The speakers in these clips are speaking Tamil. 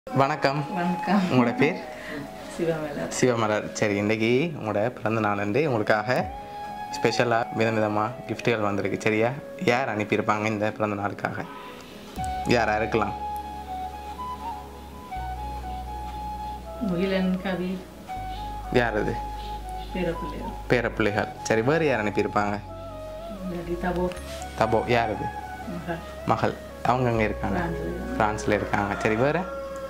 வணக்கம் வணக்கம் உங்களோட பேர் சிவமலர் சிவமலர் சரி இன்றைக்கி உங்களோட பிறந்த நாளன்று உங்களுக்காக ஸ்பெஷலாக வித விதமாக கிஃப்ட்டுகள் வந்திருக்கு சரியா யார் அனுப்பியிருப்பாங்க இந்த பிறந்த நாளுக்காக யாரா இருக்கலாம் முகிலன் கவி யார் அது பேரப்பிள்ளையர் பேரப்பிள்ளைகள் சரி வேறு யார் அனுப்பியிருப்பாங்க இல்லாட்டி தபோ தபோ யார் அது மகள் மகள் அவங்க அங்கே இருக்காங்க பிரான்ஸ்ல. ஃப்ரான்ஸில் இருக்காங்க சரி வேறு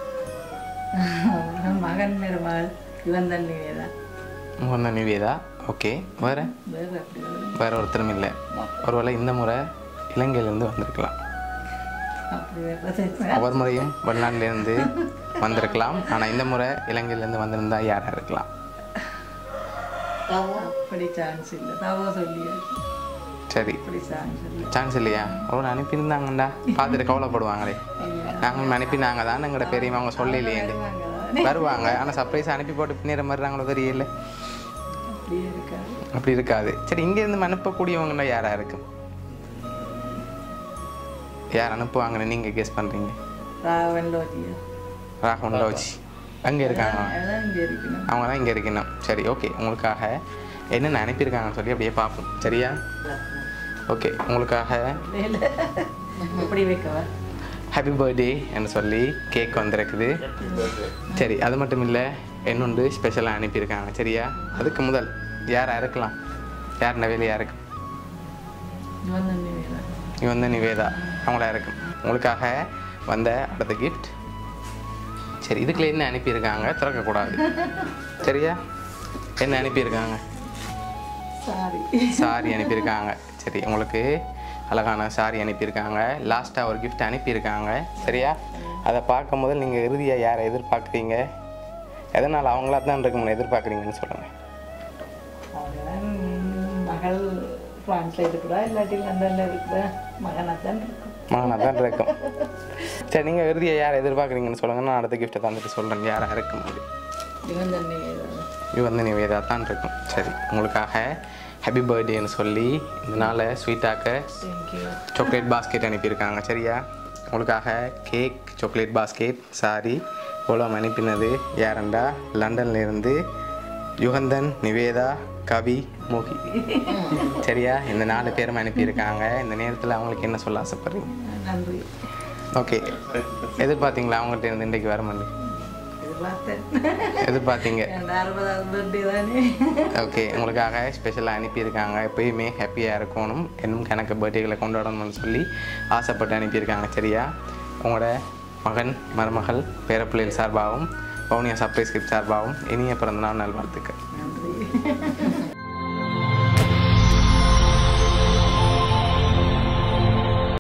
மகன் மருமகள் இவன் தான் நிவேதா முகந்த நிவேதா ஓகே வேறு வேறு அப்படி ஒரு- வேறு ஒருத்தரும் இல்லை ஒருவேளை இந்த முறை இலங்கையிலேருந்து வந்திருக்கலாம் அப்படி வர்றது ஒவ்வொரு முறையும் வெளிநாட்டிலேருந்து வந்திருக்கலாம் ஆனால் இந்த முறை இலங்கையிலேருந்து வந்திருந்தா யாராக இருக்கலாம் அப்படி சான்ஸ் இல்லை தவோ சொல்லியா சரி அப்படி சான்ஸ் இல்லை சான்ஸ் இல்லையா ஒரு அனுப்பியிருந்தாங்கண்டா பார்த்துட்டு கவலைப்படுவாங்களே நாங்கள் அனுப்பினாங்க தான் எங்களோட பெரியவங்க அவங்க சொல்லலையே வருவாங்க வருவாங்க ஆனால் சர்ப்ரைஸ் அனுப்பி போட்டு பின்னேற மாதிரிங்களோ தெரியல அப்படியே இருக்காது அப்படி இருக்காது சரி இங்கேருந்து அனுப்பக்கூடியவங்கன்னா யாராக இருக்கும் யார் அனுப்புவாங்கன்னு நீங்கள் கெஸ் பண்ணுறீங்க ராகவன் லோஜியா ராகவன் லோஜ் அங்கே இருக்காங்க அதான் இங்கே இருக்கணும் அவங்க தான் இங்கே இருக்கணும் சரி ஓகே உங்களுக்காக என்னென்ன அனுப்பியிருக்காங்கன்னு சொல்லி அப்படியே பார்ப்போம் சரியா ஓகே உங்களுக்காக இல்லை எப்படி வைக்கவா ஹாப்பி பர்த்டே என்று சொல்லி கேக் வந்திருக்குது சரி அது மட்டும் இல்லை என்னொன்று ஸ்பெஷலாக அனுப்பியிருக்காங்க சரியா அதுக்கு முதல் யாராக இருக்கலாம் யார் நவேலியாக இருக்கும் இவன் தான் நிவேதா இவன் வந்து நிவேதா அவங்களா இருக்கும் உங்களுக்காக வந்த அடுத்த கிஃப்ட் சரி இதுக்குள்ள என்ன அனுப்பியிருக்காங்க திறக்கக்கூடாது சரியா என்ன அனுப்பியிருக்காங்க சாரி சாரி அனுப்பியிருக்காங்க சரி உங்களுக்கு அழகான சாரி அனுப்பியிருக்காங்க லாஸ்ட்டாக ஒரு gift அனுப்பியிருக்காங்க சரியா அதை பார்க்கும் போது நீங்கள் இறுதியாக யாரை எதிர்பார்க்குறீங்க எதனால் அவங்களா தான் இருக்கும்னு எதிர்பார்க்குறீங்கன்னு சொல்லுங்கள் அவங்கதான் மகள் பிரான்ஸ்ல இருக்கிறா இல்லாட்டி லண்டன்ல இருக்கிற மகனாக தான் இருக்கும் மகனாக தான் இருக்கும் சரி நீங்கள் இறுதியாக யாரை எதிர்பார்க்குறீங்கன்னு சொல்லுங்கள் நான் அடுத்த கிஃப்ட்டை தந்துட்டு சொல்கிறேன் யாராக இருக்கும் அது இவன் தான் நிவேதா இது வந்து நிவேதா தான் இருக்கும் சரி உங்களுக்காக ஹாப்பி பர்த்டேன்னு சொல்லி இந்த நாளை ஸ்வீட்டாக்க தேங்க்யூ சாக்லேட் பாஸ்கெட் அனுப்பியிருக்காங்க சரியா உங்களுக்காக கேக் சாக்லேட் பாஸ்கெட் சாரி இவ்வளோ அனுப்பினது யாரண்டா லண்டன்ல இருந்து யுகந்தன் நிவேதா கவி மோகி சரியா இந்த நாலு பேரும் அனுப்பியிருக்காங்க இந்த நேரத்தில் அவங்களுக்கு என்ன சொல்ல ஆசைப்படுறீங்க நன்றி ஓகே எதிர்பார்த்தீங்களா அவங்கள்ட்ட இருந்து இன்றைக்கு வர மாட்டேன் எதிர்பார்த்தேன் எதிர்பார்த்தீங்க என் அறுபதாவது பர்த்டே தானே ஓகே உங்களுக்காக ஸ்பெஷலாக அனுப்பியிருக்காங்க எப்பயுமே ஹாப்பியாக இருக்கணும் இன்னும் கணக்கு பர்த்டேகளை கொண்டாடணும்னு சொல்லி ஆசைப்பட்டு அனுப்பியிருக்காங்க சரியா உங்களோட மகன் மருமகள் பேரப்பிள்ளைகள் சார்பாகவும் பவுனியா சர்ப்ரைஸ் கிஃப்ட் சார்பாகவும் இனிய பிறந்தநாள் நல்வாழ்த்துக்கள் நன்றி